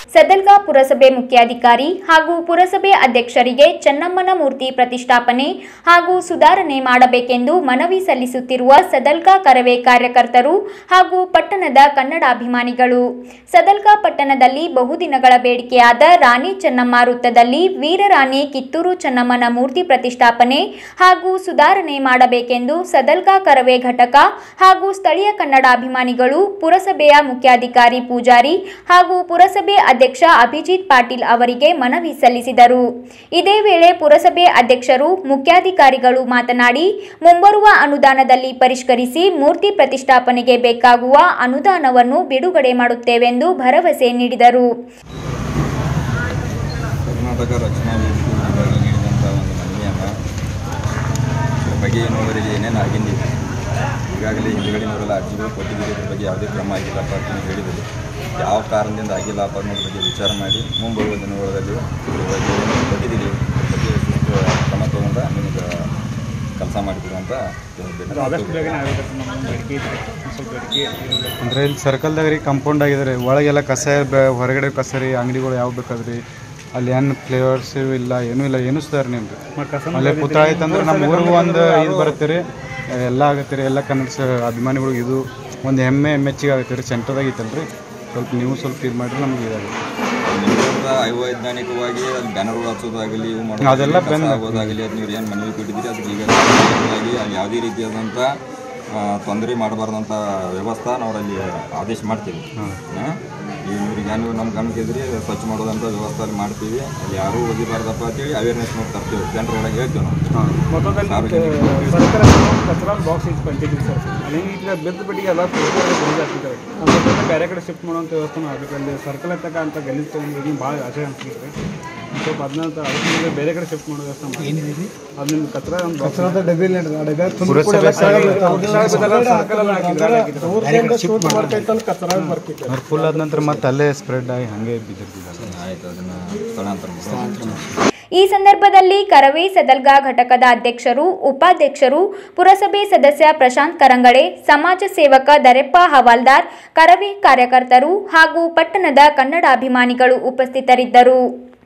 ಸದಲ್ಗಾ ಪುರಸಭೆ ಮುಖ್ಯಾಧಿಕಾರಿ ಹಾಗೂ ಪುರಸಭೆ ಅಧ್ಯಕ್ಷರಿಗೆ ಚೆನ್ನಮ್ಮನ ಮೂರ್ತಿ ಪ್ರತಿಷ್ಠಾಪನೆ ಹಾಗೂ ಸುಧಾರಣೆ ಮಾಡಬೇಕೆಂದು ಮನವಿ ಸಲ್ಲಿಸುತ್ತಿರುವ ಸದಲ್ಗಾ ಕರವೇ ಕಾರ್ಯಕರ್ತರು ಹಾಗೂ ಪಟ್ಟಣದ ಕನ್ನಡಾಭಿಮಾನಿಗಳು ಸದಲ್ಗಾ ಪಟ್ಟಣದಲ್ಲಿ ಬಹುದಿನಗಳ ಬೇಡಿಕೆಯಾದ ರಾಣಿ ಚೆನ್ನಮ್ಮ ವೃತ್ತದಲ್ಲಿ ವೀರರಾಣಿ ಕಿತ್ತೂರು ಚೆನ್ನಮ್ಮನ ಮೂರ್ತಿ ಪ್ರತಿಷ್ಠಾಪನೆ ಹಾಗೂ ಸುಧಾರಣೆ ಮಾಡಬೇಕೆಂದು ಸದಲ್ಗಾ ಕರವೇ ಘಟಕ ಹಾಗೂ ಸ್ಥಳೀಯ ಕನ್ನಡಾಭಿಮಾನಿಗಳು ಪುರಸಭೆಯ ಮುಖ್ಯಾಧಿಕಾರಿ ಪೂಜಾರಿ ಹಾಗೂ ಪುರಸಭೆ ಅಧ್ಯಕ್ಷ ಅಭಿಜಿತ್ ಪಾಟೀಲ್ ಅವರಿಗೆ ಮನವಿ ಸಲ್ಲಿಸಿದರು ಇದೇ ವೇಳೆ ಪುರಸಭೆ ಅಧ್ಯಕ್ಷರು ಮುಖ್ಯಾಧಿಕಾರಿಗಳು ಮಾತನಾಡಿ ಮುಂಬರುವ ಅನುದಾನದಲ್ಲಿ ಪರಿಷ್ಕರಿಸಿ ಮೂರ್ತಿ ಪ್ರತಿಷ್ಠಾಪನೆಗೆ ಬೇಕಾಗುವ ಅನುದಾನವನ್ನು ಬಿಡುಗಡೆ ಮಾಡುತ್ತೇವೆಂದು ಭರವಸೆ ನೀಡಿದರು ಕರ್ನಾಟಕ ರಕ್ಷಣಾ ವೇದಿಕೆ ವಿಭಾಗ ನೀಡಿದಂಥ ಒಂದು ಮನವಿಯನ್ನು ಇದ್ರ ಬಗ್ಗೆ ಇನ್ನೂವರೆಗೆ ಏನೇನು ಆಗಿಂದಿದೆ ಈಗಾಗಲೇ ಹಿಂದುಗಡೆಯವರೆಲ್ಲ ಅರ್ಜಿಗಳು ಕೊಟ್ಟಿದ್ದೀರಿ ಇದ್ರ ಬಗ್ಗೆ ಯಾವುದೇ ಕ್ರಮ ಆಗಿಲ್ಲಪ್ಪ ಅಂತ ಹೇಳಿದರು ಯಾವ ಕಾರಣದಿಂದ ಆಗಿಲ್ಲಪ್ಪ ಅನ್ನೋದ್ರ ಬಗ್ಗೆ ವಿಚಾರ ಮಾಡಿ ಮುಂಬರುವ ದಿನಗಳಲ್ಲಿ ಇದ್ರ ಬಗ್ಗೆ ಏನೇನು ಕೊಟ್ಟಿದ್ದೀರಿ ಇದ್ರ ಬಗ್ಗೆ ಶಿಸ್ತು ಕ್ರಮ ತಗೊಂಡ ನಿಮಗೆ ಕೆಲಸ ಮಾಡಿಕೊಡು ಅಂತ ಆದಷ್ಟು ಹೇಳ್ಬೇಕು ಬೇಗನೆ ಆಗಬೇಕು ನಮ್ಮ ಬೇಡಿಕೆ ಇದೆ ಒಂದ್ ಸ್ವಲ್ಪ ಬೇಡಿಕೆ ಇರಬೇಕು. ಅಂದರೆ ಇಲ್ಲಿ ಸರ್ಕಲ್ದಾಗ ರೀ ಕಂಪೌಂಡ್ ಆಗಿದ್ರೆ ಒಳಗೆಲ್ಲ ಕಸ ಬೆ ಹೊರಗಡೆ ಕಸ ರೀ ಅಂಗಡಿಗಳು ಯಾವ ಬೇಕಾದ್ರಿ ಅಲ್ಲಿ ಏನು ಫ್ಲೇವರ್ಸ್ ಇಲ್ಲ ಏನೂ ಇಲ್ಲ ಏನೂ ಸುಧಾರಣೆ ಇಲ್ಲ ರೀ ಮತ್ತೆ ಕಸನ ಅಲ್ಲೇ ಪುತ್ರ ಆಯ್ತಂದ್ರೆ ನಮ್ಮ ಊರಿಗೂ ಒಂದು ಇದು ಬರುತ್ತೆ ರೀ ಎಲ್ಲ ಆಗತ್ತೆ ರೀ ಎಲ್ಲ ಕನ್ನಡ ಸ- ಅಭಿಮಾನಿಗಳಿಗೆ ಇದು ಒಂದು ಹೆಮ್ಮೆ ಮೆಚ್ಚಿಗೆ ಆಗತ್ತೆ ರೀ ಸೆಂಟ್ರದಾಗ ಐತಲ್ಲ ರೀ ಸ್ವಲ್ಪ ನೀವು ಸ್ವಲ್ಪ ಇದು ಮಾಡಿದ್ರೆ ನಮ್ಗೆ ಇದಾಗುತ್ತೆ ನಿಮ್ಮಿಂದ ಅವೈಜ್ಞಾನಿಕವಾಗಿ ಅಲ್ಲಿ ಬ್ಯಾನರ್ಗಳು ಹಚ್ಚೋದಾಗಲಿ ಇವು ಮಾಡೋದು ಅದೆಲ್ಲ ಕಸ ಬಂದ್- ಆಗೋದಾಗಲಿ ಅದು ನೀವು ಏನು ಮನವಿ ಕೊಟ್ಟಿದ್ದೀರಿ ಅದಕ್ಕೆ ಈಗ ಆಗಿ ಅಲ್ಲಿ ಯಾವುದೇ ರೀತಿಯಾದಂಥ ತೊಂದರೆ ಮಾಡಬಾರ್ದಂಥ ವ್ಯವಸ್ಥೆ ನಾವು ಅಲ್ಲಿ ಆದೇಶ ಮಾಡ್ತೀವಿ ಹಾಂ ಈ ಇವ್ರಿಗೆ ಏನು ನಮ್ಮ ಗಮನಕ್ಕೆ ಇದ್ರಿ ಸ್ವಚ್ಛ ಮಾಡೋದಂಥ ವ್ಯವಸ್ಥೆ ಅಲ್ಲಿ ಮಾಡ್ತೀವಿ ಅಲ್ಲಿ ಯಾರೂ ಒಗಿಬಾರ್ದಪ್ಪ ಅಂತೇಳಿ ಅವೇರ್ನೆಸ್ ಮಾಡಿ ತರ್ತೀವಿ ಜನರೊಳಗೆ ಹೇಳ್ತೀವಿ ನಾವು ಹಾಂ ಮೊತ್ತದಲ್ಲಿ ಸಾರ್ವಜನಿಕರಿಗೆ ಸರ್ಕಾರ ಕಚರಾ ಬಾಕ್ಸ್ ಇತ್ತು ಪಂಚಾಯತಿ ಸರ್ ಅಲ್ಲಿ ಈಗ ಬಿದ್ದ ಬಿಟ್ಟಿಗೆ ಎಲ್ಲ ಗಲೀಜು ಆಗ್ತಿದ್ದಾರೆ ನಮ್ಮ ಬೇರೆ ಕಡೆ ಶಿಫ್ಟ್ ಮಾಡುವಂಥ ವ್ಯವಸ್ಥೆ ಆಗಬೇಕು ಅಲ್ಲಿ ಸರ್ಕಲ್ ಎತ್ತಕ ಅಂತ ಗಲೀಜು ತೊಗೊಂಡು ಈಗ ಭಾಳ ಆಸೆ ಅನ್ಸುತ್ತೆ ಸ್ವಲ್ಪ ಅದನ್ನ ಅದಕ್ಕೆ ಬೇರೆ ಕಡೆ ಶಿಫ್ಟ್ ಮಾಡೋ ವ್ಯವಸ್ಥೆ ಮಾಡಿ ಅದನ್ನ ಕಚರಾ ಒಂದು ಕಚರಾದ ಡಬ್ಬಿ ಪುರಸಭೆ ಸರ್ಕಲ್ ಹಾಕಿದ್ರೆ ಅವ್ರು ಫುಲ್ ಆದ ನಂತರ ಮತ್ತೆ ಅಲ್ಲೇ ಸ್ಪ್ರೆಡ್ ಆಗಿ ಹಾಗೆ ಬಿದ್ದಿರ್ತಿದ್ದಾರೆ ಆಯಿತು ಅದನ್ನು ಸ್ಥಳಾಂತರ ಮಾಡ್ತೀವಿ ಈ ಸಂದರ್ಭದಲ್ಲಿ ಕರವೇ ಸದಲ್ಗಾ ಘಟಕದ ಅಧ್ಯಕ್ಷರು ಉಪಾಧ್ಯಕ್ಷರು ಪುರಸಭೆ ಸದಸ್ಯ ಪ್ರಶಾಂತ್ ಕರಂಗಳೆ ಸಮಾಜ ಸೇವಕ ದರೆಪ್ಪ ಹವಾಲ್ದಾರ್ ಕರವೇ ಕಾರ್ಯಕರ್ತರು ಹಾಗೂ ಪಟ್ಟಣದ ಕನ್ನಡಾಭಿಮಾನಿಗಳು ಉಪಸ್ಥಿತರಿದ್ದರು